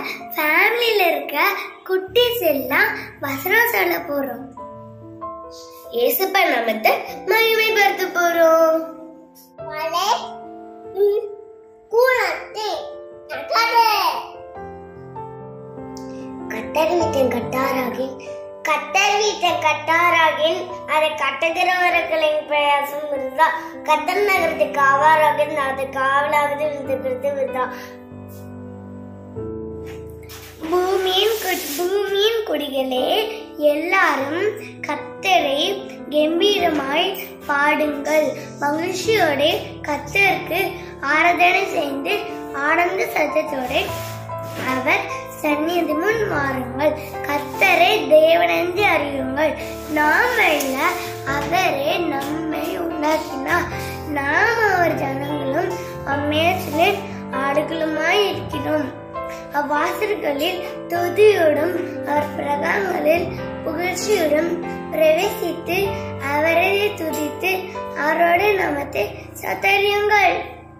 ஃபேமிலியில இருக்க குட்டீஸ் எல்லாம் வசனம் சொல்ல போறோம் ஏசப்பா நாமத்தை மகிமைப்படுத்த போறோம் மலை கூலத்தை கட்டர் வீட்டின் கட்டாராகின் கட்டர் வீட்டின் கட்டாராகின் அதை கட்டுகிறவர்களின் பிரயாசம் விருதா கத்தர் நகரத்தை காவாராகின் அது காவலாவது விருதுகிறது விருதா பூமியின் கு- பூமியின் குடிகளே எல்லாரும் கத்தரை கம்பீரமாய் பாடுங்கள் மகிழ்ச்சியோட கத்தருக்கு ஆராதனை செய்து ஆனந்த சத்தத்தோட அவர் சந்நிதி முன் வாருங்கள் கத்தரை தேவனென்று அறியுங்கள் நாம் அல்ல அவரே நம்மை உண்டாக்கினார் நாம் அவர் ஜனங்களும் அம்மேசிலின் ஆடுகளுமாய் இருக்கிறோம் அவ்வாசல்களில் துதியோடும் அவர் பிரகாரங்களில் புகழ்ச்சியோடும் பிரவேசித்து அவரை துதித்து அவரோட நாமத்தை சத்தரியுங்கள்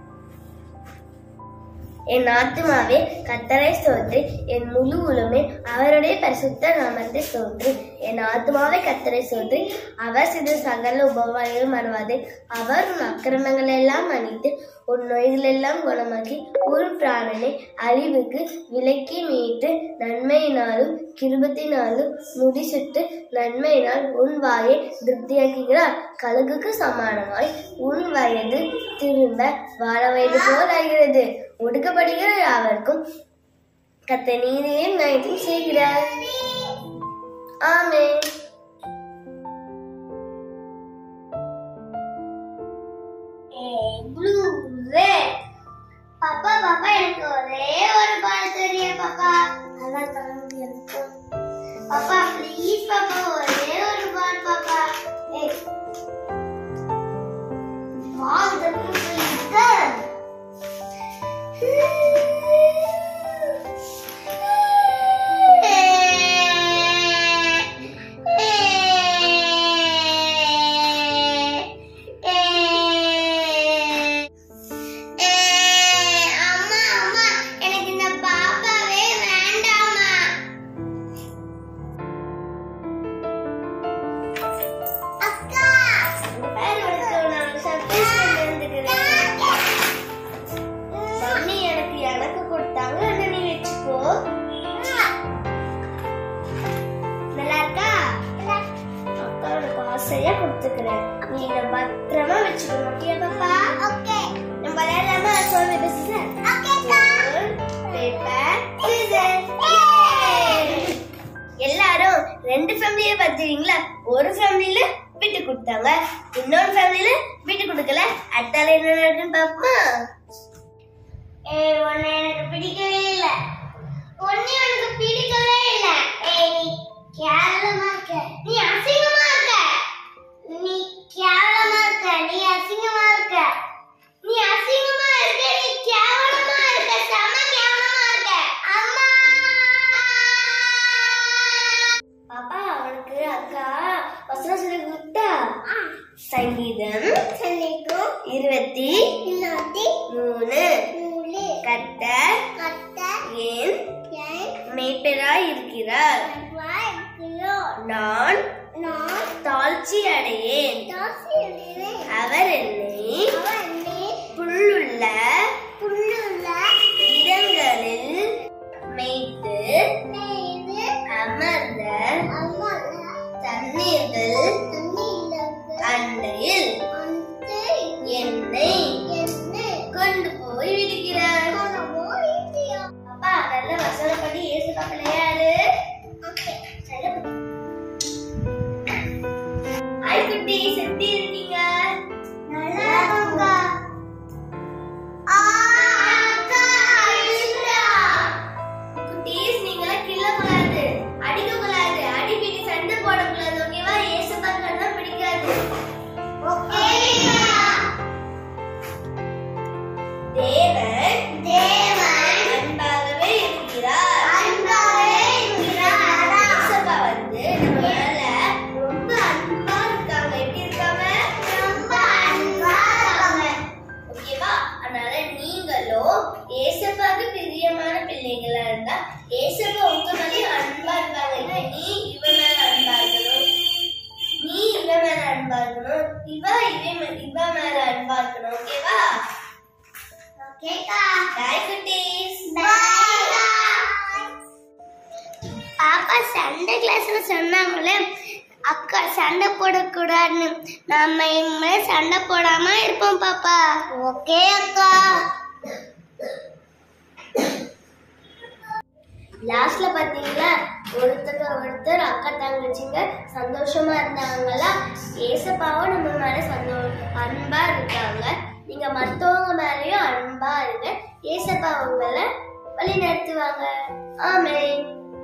என் ஆத்துமாவே கத்தரை ஸ்தோத்ரி என் முழு உலமே அவருடைய பரிசுத்த நாமத்தை ஸ்தோத்ரி என் ஆத்துமாவை கத்தரை ஸ்தோத்ரி அவர் செய்த சகல உபவாயங்களும் மறவாதே அவர் உன் அக்கிரமங்கள் எல்லாம் மன்னித்து உன் நோய்கள் எல்லாம் குணமாக்கி ஒரு பிராணனை அழிவுக்கு விலக்கி மீட்டு நன்மையினாலும் கிருபத்தினாலும் முடிசுட்டு நன்மையினால் உன் வாயை திருப்தியாக்குகிறார் கழுகுக்கு சமானமாய் உன் வயது திரும்ப வாழ வயது போல் ஆகிறது ஒடுக்கப்படுகிற யாவருக்கும் கத்த நீதியும் நயத்தையும் செய்கிறார் ஆமே ப்ளூ ரெட் பாப்பா பாப்பா எனக்கு ஒரே ஒரு பால் தெரியும் பாப்பா அதான் தம்பி எனக்கு பாப்பா ப்ளீஸ் பாப்பா ஒரே ஒரு பால் பாப்பா ஏய் வாவ் தம்பி ப்ளீஸ் அம்மா அம்மா எனக்கு இந்த பாப்பாவே வேண்டாமா அக்கா மம்மி எனக்கு எனக்கு கொடுத்தாங்க அதை நீ வச்சுக்கோ நல்லா இருக்கா அக்கா உனக்கு ஆசையா கொடுத்துக்கிறேன் நீ இதை பத்திரமா வச்சுக்க மாட்டியா பாப்பா ஓகே நம்ம விளையாடாம சொல்லி பேசுறேன் ஓகே பேப்பர் எல்லாரும் ரெண்டு ஃபேமிலியை பார்த்துருவீங்களா ஒரு ஃபேமிலியில விட்டு கொடுத்தாங்க இன்னொரு ஃபேமிலியில விட்டு கொடுக்கல அடுத்தால என்ன நடக்குன்னு பாப்போமா ஏய் உன்னை எனக்கு பிடிக்கவே இல்ல உன்னை எனக்கு பிடிக்கவே இல்ல ஏய் நீ கேவலமா இருக்க நீ அசிங்கமா இருக்க நீ கேவலமா இருக்க நீ அசிங்கமா இருக்க நீ அசிங்கமா இருக்க நீ கேவலமா இருக்க செம கேவலமா இருக்க அம்மா பாப்பா அவனுக்கு அக்கா வசனம் சொல்லி கொடுத்தா சங்கீதம் சொல்லிக்கும் இருபத்தி இல்லாட்டி மூணு நூலு கர்த்தர் கத்த ஏன் என் மேய்ப்பராய் இருக்கிறார் வாழ்க்கையோ நான் நான் தாழ்ச்சி அடையேன் தாசியிலே அவர் என்னை அவனே புல்லுள்ள புல்லுள்ள இடங்களில் மேய்த்து மேது அமர்ந்த அம்மல தண்ணீர்கள் தண்ணீருக்கு அண்டையில் அந்த என்னை என்ன கொண்டு போய் விடுகிறார் கொணமோ இல்லையோ அப்பா நல்ல வசனப்படி இயேசு விளையாடு ஓகே ஹாய் குட்டி எப்படி இருக்கீங்க நல்லா இருக்குங்க கேக்கா பாய் குட்டீஸ் பாய் பாப்பா சண்டே கிளாஸ்ல சொன்னாங்களே அக்கா சண்டை போடக்கூடாதுன்னு நம்ம இனிமே சண்டை போடாம இருப்போம் பாப்பா ஓகே அக்கா லாஸ்ட்ல பாத்தீங்களா ஒருத்தருக்கு ஒருத்தர் அக்கா தங்கச்சிங்க சந்தோஷமா இருந்தாங்களா ஏசப்பாவும் நம்ம மேல சந்தோ அன்பா இருக்காங்க நீங்க மத்தவங்க மேலயும் அன்பா இருங்க ஏசப்பா உங்களை வழி நடத்துவாங்க ஆமென்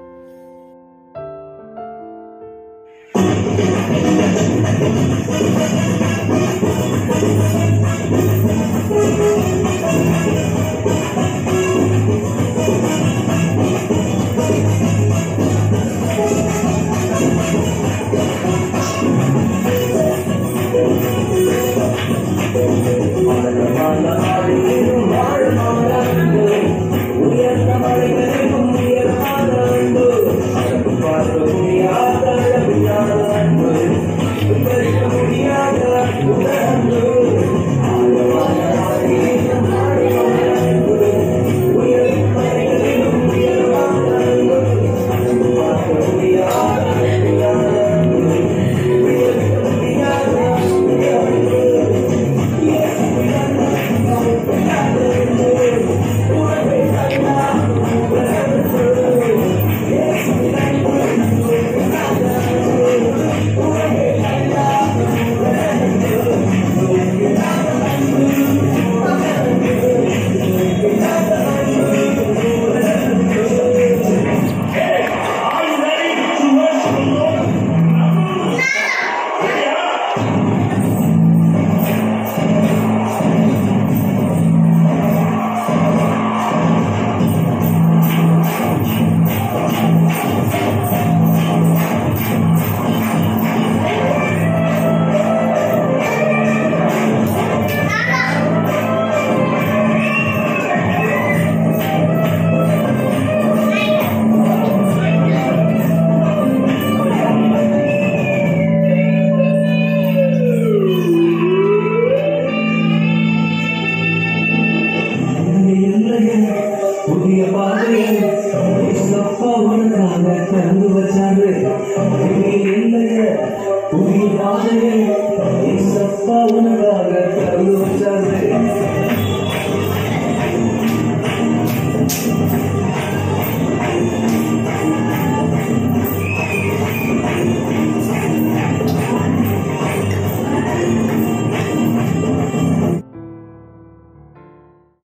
புதிய பாதையை ஏசப்பா உனக்காக திறந்து வச்சாரு இல்லைய புதிய பாதையை ஏசப்பா உனக்காக